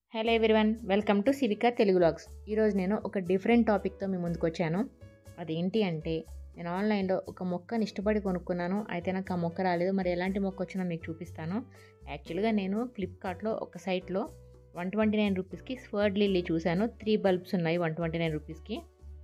hello everyone welcome to Sivika Telugu logs ఈరోజు నేను ఒక డిఫరెంట్ టాపిక్తో మీ ముందుకు వచ్చాను అదేంటి అంటే నేను ఆన్లైన్లో ఒక మొక్కని ఇష్టపడి కొనుక్కున్నాను అయితే నాకు ఆ మొక్క రాలేదు మరి ఎలాంటి మొక్క వచ్చినా మీకు చూపిస్తాను యాక్చువల్గా నేను ఫ్లిప్కార్ట్లో ఒక సైట్లో వన్ ట్వంటీ నైన్ రూపీస్కి స్వర్డ్ లిల్లీ చూశాను త్రీ బల్బ్స్ ఉన్నాయి వన్ ట్వంటీ నైన్ రూపీస్కి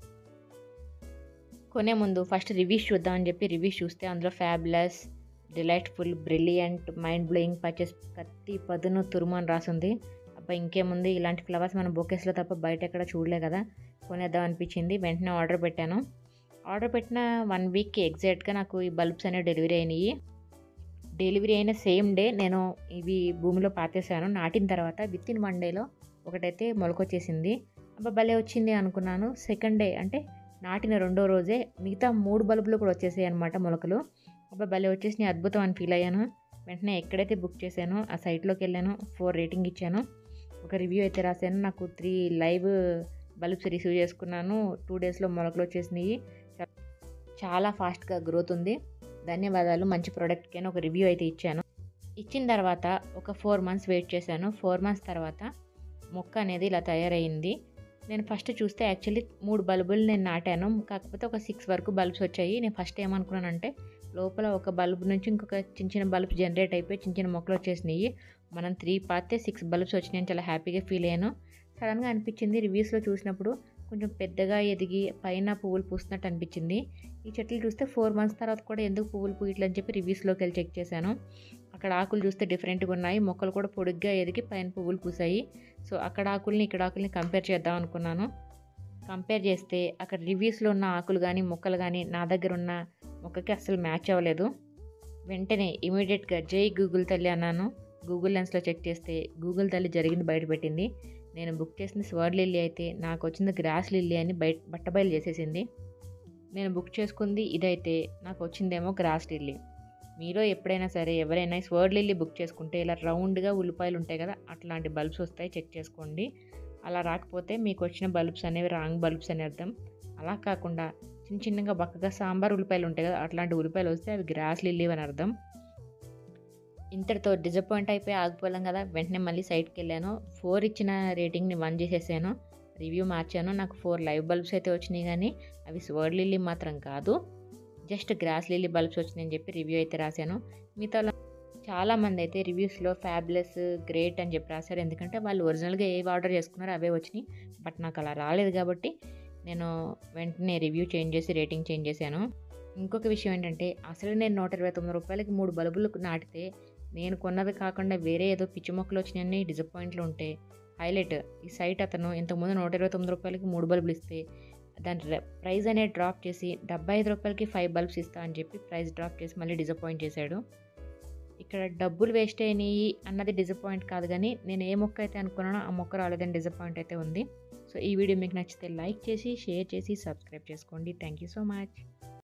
కొనే ముందు ఫస్ట్ రివ్యూస్ చూద్దామని చెప్పి రివ్యూస్ చూస్తే అందులో fabulous delightful brilliant mind blowing purchase కత్తి పదును తురుము అని రాసింది అబ్బా ఇంకేముంది ఇలాంటి ఫ్లవర్స్ మనం బొకేస్లో తప్ప బయట ఎక్కడ చూడలే కదా కొనేద్దాం అనిపించింది వెంటనే ఆర్డర్ పెట్టాను ఆర్డర్ పెట్టిన వన్ వీక్కి ఎగ్జాక్ట్గా నాకు ఈ బల్బ్స్ అనేవి డెలివరీ అయినాయి డెలివరీ అయిన సేమ్ డే నేను ఇవి భూమిలో పాతేసాను నాటిన తర్వాత విత్ ఇన్ వన్ డేలో ఒకటైతే మొలకొచ్చేసింది అబ్బా భలే వచ్చింది అనుకున్నాను సెకండ్ డే అంటే నాటిన రెండో రోజే మిగతా మూడు బల్బులు కూడా వచ్చేసాయి అనమాట మొలకలు అబ్బా భలే వచ్చేసి అద్భుతం అని ఫీల్ అయ్యాను వెంటనే ఎక్కడైతే బుక్ చేశానో ఆ సైట్లోకి వెళ్ళాను ఫోర్ రేటింగ్ ఇచ్చాను ఒక రివ్యూ అయితే రాశాను నాకు త్రీ లైవ్ బల్బ్స్ రిసీవ్ చేసుకున్నాను టూ డేస్లో మొలకలు వచ్చేసినాయి చాలా ఫాస్ట్గా గ్రోత్ ఉంది ధన్యవాదాలు మంచి ప్రోడక్ట్కి అని ఒక రివ్యూ అయితే ఇచ్చాను ఇచ్చిన తర్వాత ఒక ఫోర్ మంత్స్ వెయిట్ చేశాను ఫోర్ మంత్స్ తర్వాత మొక్క అనేది ఇలా తయారైంది నేను ఫస్ట్ చూస్తే యాక్చువల్లీ మూడు బల్బులు నేను నాటాను కాకపోతే ఒక సిక్స్ వరకు బల్బ్స్ వచ్చాయి నేను ఫస్ట్ ఏమనుకున్నానంటే లోపల ఒక బల్బ్ నుంచి ఇంకొక చిన్న చిన్న బల్బ్ జనరేట్ అయిపోయి చిన్న చిన్న మొక్కలు వచ్చేసినాయి మనం త్రీ పాతే సిక్స్ బల్బ్స్ వచ్చినాయని చాలా హ్యాపీగా ఫీల్ అయ్యాను సడన్గా అనిపించింది రివ్యూస్లో చూసినప్పుడు కొంచెం పెద్దగా ఎదిగి పైన పువ్వులు పూస్తున్నట్టు అనిపించింది ఈ చెట్లు చూస్తే ఫోర్ మంత్స్ తర్వాత కూడా ఎందుకు పువ్వులు పూయట్లేదు అని చెప్పి రివ్యూస్లోకి వెళ్ళి చెక్ చేశాను అక్కడ ఆకులు చూస్తే డిఫరెంట్గా ఉన్నాయి మొక్కలు కూడా పొడుగ్గా ఎదిగి పైన పువ్వులు పూసాయి సో అక్కడ ఆకుల్ని ఇక్కడ ఆకుల్ని కంపేర్ చేద్దాం అనుకున్నాను కంపేర్ చేస్తే అక్కడ రివ్యూస్లో ఉన్న ఆకులు కానీ మొక్కలు కానీ నా దగ్గర ఉన్న మొక్కకి అస్సలు మ్యాచ్ అవ్వలేదు వెంటనే ఇమీడియట్గా జై గూగుల్ తల్లి అన్నాను గూగుల్ లెన్స్లో చెక్ చేస్తే గూగుల్ తల్లి జరిగింది బయటపెట్టింది నేను బుక్ చేసిన స్వర్డ్ లిల్లీ అయితే నాకు వచ్చింది గ్రాస్ లిల్లీ అని బయట బట్టబయలు చేసేసింది నేను బుక్ చేసుకుంది ఇదైతే నాకు వచ్చిందేమో గ్రాస్ లిల్లీ మీలో ఎప్పుడైనా సరే ఎవరైనా స్వర్డ్ లిల్లీ బుక్ చేసుకుంటే ఇలా రౌండ్గా ఉల్లిపాయలు ఉంటాయి కదా అట్లాంటి బల్బ్స్ వస్తాయి చెక్ చేసుకోండి అలా రాకపోతే మీకు వచ్చిన బల్బ్స్ అనేవి రాంగ్ బల్బ్స్ అని అర్థం అలా కాకుండా చిన్న చిన్నగా బక్కగా సాంబార్ ఉల్లిపాయలు ఉంటాయి కదా అట్లాంటి ఉల్లిపాయలు వస్తే అవి గ్రాస్ లిల్లీ అని అర్థం ఇంతటితో డిసప్పాయింట్ అయిపోయి ఆగిపోలేం కదా వెంటనే మళ్ళీ సైట్కి వెళ్ళాను ఫోర్ ఇచ్చిన రేటింగ్ని వన్ చేసేసాను రివ్యూ మార్చాను నాకు ఫోర్ లైవ్ బల్బ్స్ అయితే వచ్చినాయి కానీ అవి స్వర్డ్ లిల్లీ మాత్రం కాదు జస్ట్ గ్రాస్ లిల్లీ బల్బ్స్ వచ్చినాయని చెప్పి రివ్యూ అయితే రాశాను మిగతా చాలామంది అయితే రివ్యూస్లో ఫ్యాబ్లెస్ గ్రేట్ అని చెప్పి రాశారు ఎందుకంటే వాళ్ళు ఒరిజినల్గా ఏవి ఆర్డర్ చేసుకున్నారో అవే వచ్చినాయి బట్ నాకు అలా రాలేదు కాబట్టి నేను వెంటనే రివ్యూ చేంజ్ చేసి రేటింగ్ చేంజ్ చేశాను ఇంకొక విషయం ఏంటంటే అసలు నేను నూట ఇరవై తొమ్మిది రూపాయలకి మూడు బల్బులు నాటితే నేను కొన్నది కాకుండా వేరే ఏదో పిచ్చి మొక్కలు వచ్చినాయని డిసప్పాయింట్లు ఉంటే హైలైట్ ఈ సైట్ అతను ఇంతకుముందు నూట ఇరవై తొమ్మిది రూపాయలకి మూడు బల్బులు ఇస్తే దాని ప్రైస్ అనేది డ్రాప్ చేసి డెబ్బై ఐదు రూపాయలకి ఫైవ్ బల్బ్స్ ఇస్తా అని చెప్పి ప్రైస్ డ్రాప్ చేసి మళ్ళీ డిసప్పాయింట్ చేశాడు ఇక్కడ డబ్బులు వేస్ట్ అయినాయి అన్నది డిసప్పాయింట్ కాదు కానీ నేను ఏ మొక్క అయితే అనుకున్నానో ఆ మొక్క రాలేదని డిసప్పాయింట్ అయితే ఉంది సో ఈ వీడియో మీకు నచ్చితే లైక్ చేసి షేర్ చేసి సబ్స్క్రైబ్ చేసుకోండి థ్యాంక్ యూ సో మచ్